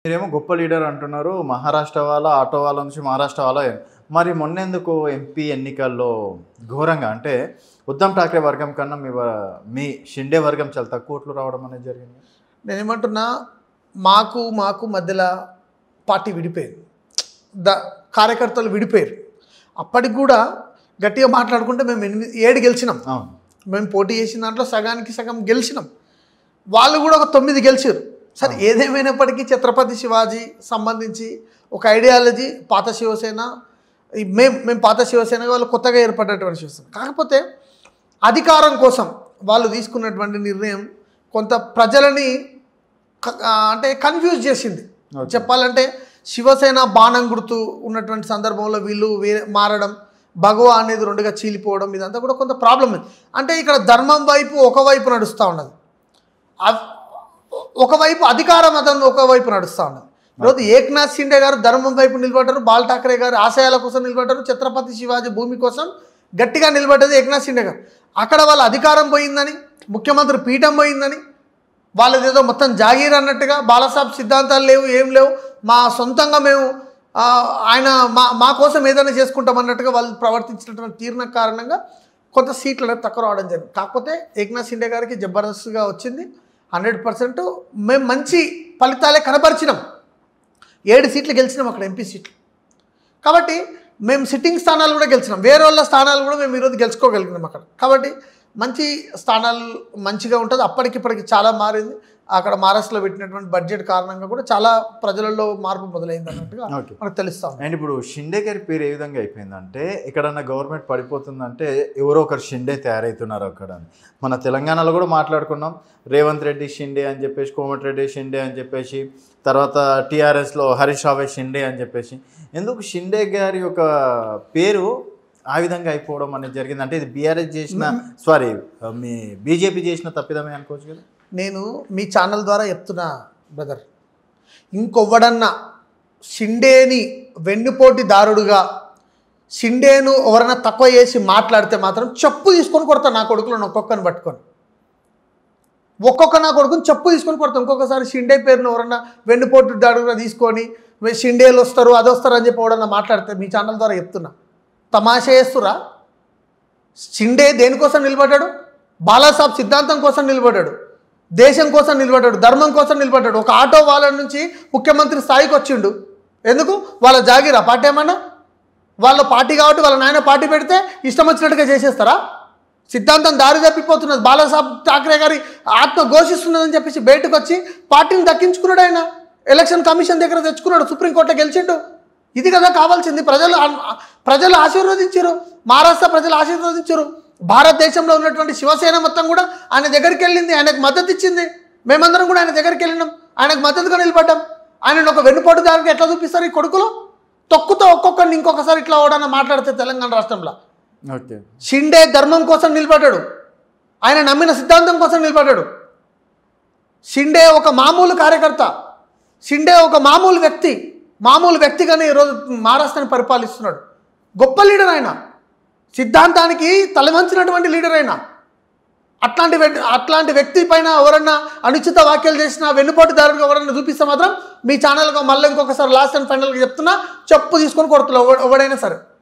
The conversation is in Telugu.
మీరేమో గొప్ప లీడర్ అంటున్నారు మహారాష్ట్ర వాళ్ళ ఆటో వాళ్ళ నుంచి మహారాష్ట్ర వాళ్ళ మరి మొన్నెందుకు ఎంపీ ఎన్నికల్లో ఘోరంగా అంటే ఉద్ధమ్ ఠాక్రే వర్గం కన్నా మీ వ- మీ షిండే వర్గం చాలా తక్కువ ఓట్లు రావడం అనేది జరిగింది నేను ఏమంటున్నా మాకు మాకు మధ్యలో పార్టీ విడిపోయింది ద కార్యకర్తలు విడిపోయారు అప్పటికి కూడా గట్టిగా మాట్లాడుకుంటే మేము ఎనిమిది ఏడు గెలిచినాం అవును మేము పోటీ చేసిన దాంట్లో సగానికి సగం గెలిచినాం వాళ్ళు కూడా ఒక తొమ్మిది గెలిచారు సరే ఏదేమైనప్పటికీ ఛత్రపతి శివాజీ సంబంధించి ఒక ఐడియాలజీ పాత శివసేన ఈ మేము మేము పాత శివసేన వాళ్ళు కొత్తగా ఏర్పడినటువంటి శివసేన కాకపోతే అధికారం కోసం వాళ్ళు తీసుకున్నటువంటి నిర్ణయం కొంత ప్రజలని క- ఆ, అంటే కన్ఫ్యూజ్ చేసింది Okay. చెప్పాలంటే శివసేన బాణం గుర్తు ఉన్నటువంటి సందర్భంలో వీళ్ళు వేరే మారడం భగవా అనేది రెండుగా చీలిపోవడం ఇదంతా కూడా కొంత ప్రాబ్లం ఉంది అంటే ఇక్కడ ధర్మం వైపు ఒకవైపు నడుస్తూ ఉన్నది అవ్- ఒకవైపు అధికార మతం ఒకవైపు నడుస్తూ ఉన్నది ఈరోజు ఏక్నాథ్ షిండే గారు ధర్మం వైపు నిలబడ్డారు బాల్ ఠాకరే గారు ఆశయాల కోసం నిలబడ్డారు ఛత్రపతి శివాజీ భూమి కోసం గట్టిగా నిలబడ్డది ఏక్నాథ్ షిండే గారు అక్కడ వాళ్ళ అధికారం పోయిందని ముఖ్యమంత్రి పీఠం పోయిందని వాళ్ళది ఏదో మొత్తం జాగీర్ అన్నట్టుగా బాలసాబ్ సిద్ధాంతాలు లేవు ఏం లేవు మా సొంతంగా మేము ఆ, ఆయన మా మా కోసం ఏదైనా చేసుకుంటాం అన్నట్టుగా వాళ్ళు ప్రవర్తించినటువంటి తీరిన కారణంగా కొంత సీట్లు అనేది తక్కువ రావడం జరిగింది కాకపోతే ఏక్నాథ్ షిండే గారికి జబర్దస్త్గా వచ్చింది హండ్రెడ్ పర్సెంట్ మేము మంచి ఫలితాలే కనపరిచినాం ఏడు సీట్లు గెలిచినాం అక్కడ ఎంపీ సీట్లు కాబట్టి మేము సిట్టింగ్ స్థానాలు కూడా గెలిచినాం వేరే వాళ్ళ స్థానాలు కూడా మేము ఈరోజు గెలుచుకోగలిగినాం అక్కడ కాబట్టి మంచి స్థానాలు మంచిగా ఉంటుంది అప్పటికిప్పటికి చాలా మారింది అక్కడ మహారాష్ట్రలో పెట్టినటువంటి బడ్జెట్ కారణంగా కూడా చాలా ప్రజలలో మార్పు మొదలైంది అన్నట్టుగా ఓకే మనకు తెలుస్తా ఉంది అండ్ ఇప్పుడు షిండే గారి పేరు ఏ విధంగా అయిపోయిందంటే ఎక్కడన్నా గవర్నమెంట్ పడిపోతుందంటే ఎవరో ఒకరు షిండే తయారవుతున్నారు అక్కడ అని. మన తెలంగాణలో కూడా మాట్లాడుకున్నాం రేవంత్ రెడ్డి షిండే అని చెప్పేసి కోమటిరెడ్డి షిండే అని చెప్పేసి తర్వాత టీఆర్ఎస్లో హరీష్ రావే షిండే అని చెప్పేసి ఎందుకు షిండే గారి యొక్క పేరు ఆ విధంగా అయిపోవడం అనేది జరిగింది అంటే ఇది బీఆర్ఎస్ చేసిన సారీ మీ బీజేపీ చేసిన తప్పిదమే అనుకోవచ్చు కదా నేను మీ ఛానల్ ద్వారా చెప్తున్నా బ్రదర్ ఇంకొవ్వడన్నా షిండేని వెన్నుపోటి దారుడుగా షిండేను ఎవరైనా తక్కువ చేసి మాట్లాడితే మాత్రం చెప్పు తీసుకొని కొడతాను నా కొడుకులను ఒక్కొక్కరిని పట్టుకొని ఒక్కొక్క నా కొడుకుని చెప్పు తీసుకొని కొడతాం ఇంకొకసారి షిండే పేరును ఎవరన్నా వెన్నుపోటు దాడుగా తీసుకొని "వే- షిండేలు వస్తారు అది వస్తారు అని చెప్పి ఎవడన్నా మాట్లాడితే మీ ఛానల్ ద్వారా చెప్తున్నా తమాషా చేస్తురా షిండే దేనికోసం నిలబడ్డాడు బాలాసాబ్ సిద్ధాంతం కోసం నిలబడ్డాడు దేశం కోసం నిలబడ్డాడు ధర్మం కోసం నిలబడ్డాడు ఒక ఆటో వాళ్ళ నుంచి ముఖ్యమంత్రి స్థాయికి వచ్చిండు ఎందుకు వాళ్ళ జాగిరా పార్టీ ఏమన్నా వాళ్ళ పార్టీ కాబట్టి వాళ్ళ నాయన పార్టీ పెడితే ఇష్టం వచ్చినట్టుగా చేసేస్తారా సిద్ధాంతం దారి తప్పిపోతున్నది బాలాసాబ్ ఠాక్రే గారి ఆత్మ ఘోషిస్తున్నదని చెప్పేసి బయటకు వచ్చి పార్టీని దక్కించుకున్నాడు ఆయన ఎలక్షన్ కమిషన్ దగ్గర తెచ్చుకున్నాడు సుప్రీంకోర్టులో గెలిచిండు ఇది కదా కావాల్సింది ప్రజలు ఆ- ప్రజలు ఆశీర్వదించారు మహారాష్ట్ర ప్రజలు ఆశీర్వదించారు భారతదేశంలో ఉన్నటువంటి శివసేన మొత్తం కూడా ఆయన దగ్గరికి వెళ్ళింది ఆయనకు మద్దతు ఇచ్చింది మేమందరం కూడా ఆయన దగ్గరికి వెళ్ళినాం ఆయనకు మద్దతుగా నిలబడ్డాం ఆయన ఒక వెన్నుపోటుదారికి ఎట్లా చూపిస్తారు ఈ కొడుకులు తొక్కుతో ఒక్కొక్కరిని ఇంకొకసారి ఇట్లా ఓడన్నా మాట్లాడితే తెలంగాణ రాష్ట్రంలో ఓకే షిండే ధర్మం కోసం నిలబడ్డాడు ఆయన నమ్మిన సిద్ధాంతం కోసం నిలబడ్డాడు షిండే ఒక మామూలు కార్యకర్త షిండే ఒక మామూలు వ్యక్తి మామూలు వ్యక్తిగానే ఈరోజు మహారాష్ట్రని పరిపాలిస్తున్నాడు గొప్ప లీడర్ ఆయన సిద్ధాంతానికి తలవంచినటువంటి లీడర్ ఆయన అట్లాంటి వ్యక్తి అట్లాంటి వ్యక్తి పైన ఎవరన్నా అనుచిత వ్యాఖ్యలు చేసినా వెన్నుపోటుదారుగా ఎవరన్నా చూపిస్తే మాత్రం మీ ఛానల్గా మళ్ళీ ఇంకొకసారి లాస్ట్ అండ్ ఫైనల్గా చెప్తున్నా చెప్పు తీసుకొని కొడుతున్నా ఎవడైనా సరే